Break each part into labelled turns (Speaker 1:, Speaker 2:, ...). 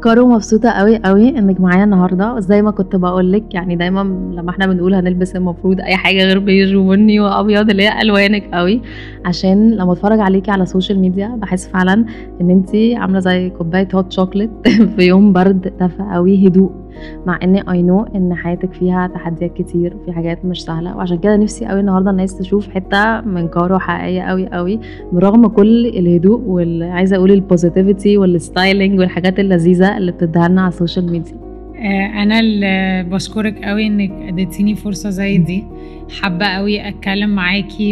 Speaker 1: كارو مبسوطة قوي قوي انك معايا النهاردة زي ما كنت بقولك يعني دايما لما احنا بنقول هنلبس المفروض اي حاجة غير بيج وبني وابيض اللي هي الوانك قوي عشان لما اتفرج عليكي على السوشيال ميديا بحس فعلا ان انتي عاملة زي كوباية هوت شوكليت في يوم برد دافئ قوي هدوء مع ان اي نو ان حياتك فيها تحديات كتير في حاجات مش سهله وعشان كده نفسي قوي النهارده الناس تشوف حته من كارو حقيقيه قوي قوي برغم كل الهدوء والعايزه اقول البوزيتيفيتي والستايلينج والحاجات اللذيذه اللي بتديها لنا على السوشيال ميديا
Speaker 2: آه، انا اللي بشكرك قوي انك اديتيني فرصه زي دي حابه قوي اتكلم معاكي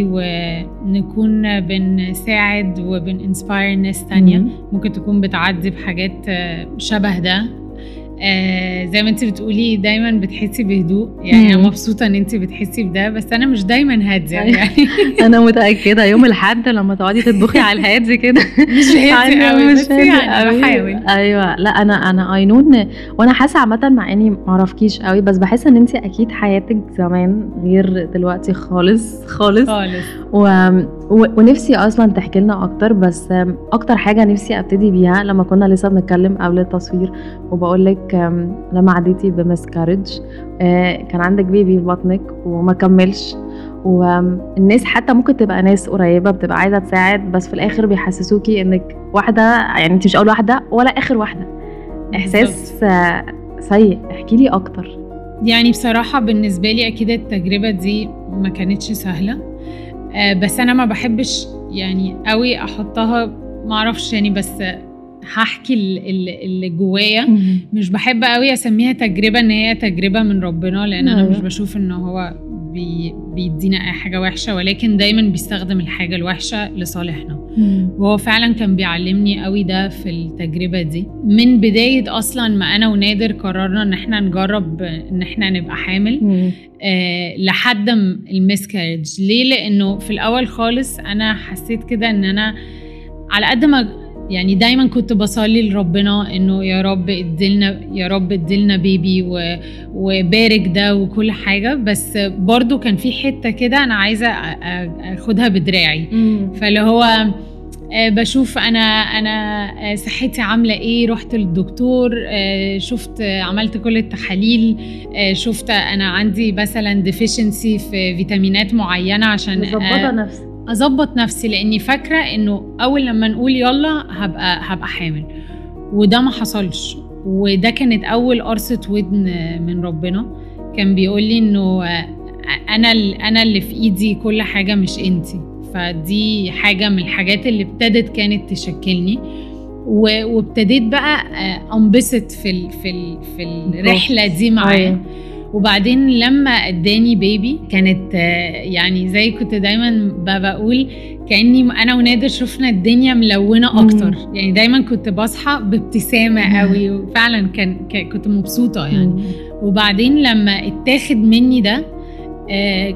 Speaker 2: ونكون بنساعد وبننسباير ناس تانية
Speaker 1: مم.
Speaker 2: ممكن تكون بتعدي بحاجات آه، شبه ده آه زي ما انت بتقولي دايما بتحسي بهدوء يعني انا
Speaker 1: مم.
Speaker 2: مبسوطه ان انت بتحسي بده بس انا مش دايما هاديه
Speaker 1: أيوة.
Speaker 2: يعني
Speaker 1: انا متاكده يوم الاحد لما تقعدي تطبخي على الهادي كده
Speaker 2: مش هادي
Speaker 1: أنا
Speaker 2: قوي
Speaker 1: مش
Speaker 2: بس
Speaker 1: هادي
Speaker 2: يعني
Speaker 1: قوي.
Speaker 2: بحاول
Speaker 1: ايوه لا انا انا اي نو وانا حاسه عامه مع اني ما اعرفكيش قوي بس بحس ان انت اكيد حياتك زمان غير دلوقتي خالص خالص
Speaker 2: خالص
Speaker 1: و... و... ونفسي اصلا تحكي لنا اكتر بس أم، اكتر حاجه نفسي ابتدي بيها لما كنا لسه بنتكلم قبل التصوير وبقول لك أم، لما عديتي بمسكارج كان عندك بيبي في بطنك وما كملش والناس حتى ممكن تبقى ناس قريبه بتبقى عايزه تساعد بس في الاخر بيحسسوكي انك واحده يعني انت مش اول واحده ولا اخر واحده احساس آه، سيء احكي لي اكتر
Speaker 2: يعني بصراحة بالنسبة لي أكيد التجربة دي ما كانتش سهلة آه، بس أنا ما بحبش يعني قوي أحطها معرفش يعني بس هحكي ال- ال- اللي جوايا مش بحب قوي أسميها تجربة إن هي تجربة من ربنا لأن أنا
Speaker 1: أيوة.
Speaker 2: مش بشوف إن هو بي بيدينا أي حاجة وحشة ولكن دايما بيستخدم الحاجة الوحشة لصالحنا وهو فعلا كان بيعلمني قوي ده في التجربة دي من بداية أصلا ما أنا ونادر قررنا إن احنا نجرب إن احنا نبقى حامل
Speaker 1: مم.
Speaker 2: آه لحد المسكارج ليه لأنه في الأول خالص أنا حسيت كده إن أنا على قد ما يعني دايما كنت بصلي لربنا انه يا رب ادلنا يا رب ادلنا بيبي و- وبارك ده وكل حاجه بس برضو كان في حته كده انا عايزه أ- أ- اخدها بدراعي
Speaker 1: مم.
Speaker 2: فاللي هو آه، بشوف انا انا آه، صحتي عامله ايه رحت للدكتور آه، شفت آه، عملت كل التحاليل آه، شفت انا عندي مثلا ديفيشنسي في فيتامينات معينه عشان
Speaker 1: مظبطه
Speaker 2: آه،
Speaker 1: نفسك
Speaker 2: اظبط نفسي لاني فاكره انه اول لما نقول يلا هبقى هبقى حامل وده ما حصلش وده كانت اول قرصه ودن من ربنا كان بيقول لي انه آه، انا ال- انا اللي في ايدي كل حاجه مش انتي فدي حاجه من الحاجات اللي ابتدت كانت تشكلني و- وابتديت بقى آه، انبسط في ال في ال في الرحله دي معاه
Speaker 1: أيوة.
Speaker 2: وبعدين لما اداني بيبي كانت آه، يعني زي كنت دايما ب- بقول كاني انا ونادر شفنا الدنيا ملونه
Speaker 1: مم.
Speaker 2: اكتر يعني دايما كنت بصحى بابتسامه
Speaker 1: مم.
Speaker 2: قوي وفعلا كان ك- كنت مبسوطه يعني
Speaker 1: مم.
Speaker 2: وبعدين لما اتاخد مني ده آه،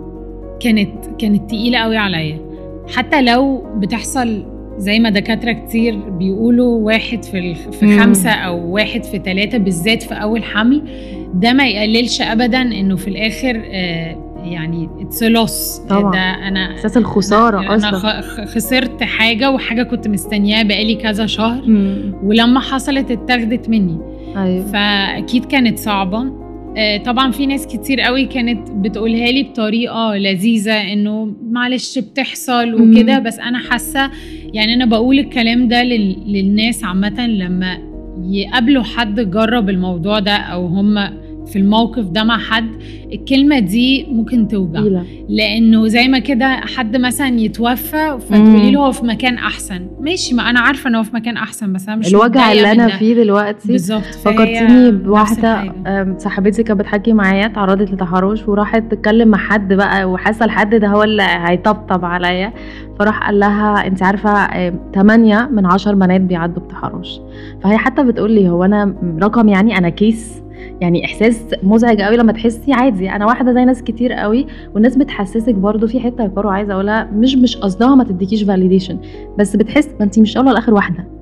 Speaker 2: كانت كانت تقيله قوي عليا حتى لو بتحصل زي ما دكاتره كتير بيقولوا واحد في الخ- في
Speaker 1: مم.
Speaker 2: خمسه او واحد في ثلاثه بالذات في اول حمل ده ما يقللش ابدا انه في الاخر آه، يعني اتس لوس
Speaker 1: طبعاً.
Speaker 2: ده انا
Speaker 1: احساس الخساره
Speaker 2: انا
Speaker 1: اصلا
Speaker 2: خ- خ- خسرت حاجه وحاجه كنت مستنياها بقالي كذا شهر
Speaker 1: مم.
Speaker 2: ولما حصلت اتاخدت مني
Speaker 1: ايوه
Speaker 2: فاكيد كانت صعبه آه، طبعا في ناس كتير قوي كانت بتقولها لي بطريقه لذيذه انه معلش بتحصل
Speaker 1: مم.
Speaker 2: وكده بس انا حاسه يعني انا بقول الكلام ده لل- للناس عامه لما يقابلوا حد جرب الموضوع ده او هم في الموقف ده مع حد الكلمه دي ممكن توجع
Speaker 1: تقيلة.
Speaker 2: لانه زي ما كده حد مثلا يتوفى فتقولي له هو في مكان احسن ماشي ما انا عارفه ان هو في مكان احسن بس انا مش
Speaker 1: الوجع
Speaker 2: متضايقة
Speaker 1: اللي
Speaker 2: من
Speaker 1: انا
Speaker 2: ده.
Speaker 1: فيه دلوقتي
Speaker 2: بالظبط فهي
Speaker 1: فكرتيني
Speaker 2: نفس
Speaker 1: بواحده
Speaker 2: الحاجة.
Speaker 1: أم، صاحبتي كانت بتحكي معايا اتعرضت لتحرش وراحت تتكلم مع حد بقى وحاسه الحد ده هو اللي هيطبطب عليا فراح قال لها انت عارفه 8 من 10 بنات بيعدوا بتحرش فهي حتى بتقول لي هو انا رقم يعني انا كيس يعني احساس مزعج قوي لما تحسي عادي انا واحده زي ناس كتير قوي والناس بتحسسك برضو في حته يا كارو عايزه اقولها مش مش قصدها ما تديكيش فاليديشن بس بتحس ما انت مش اول ولا اخر واحده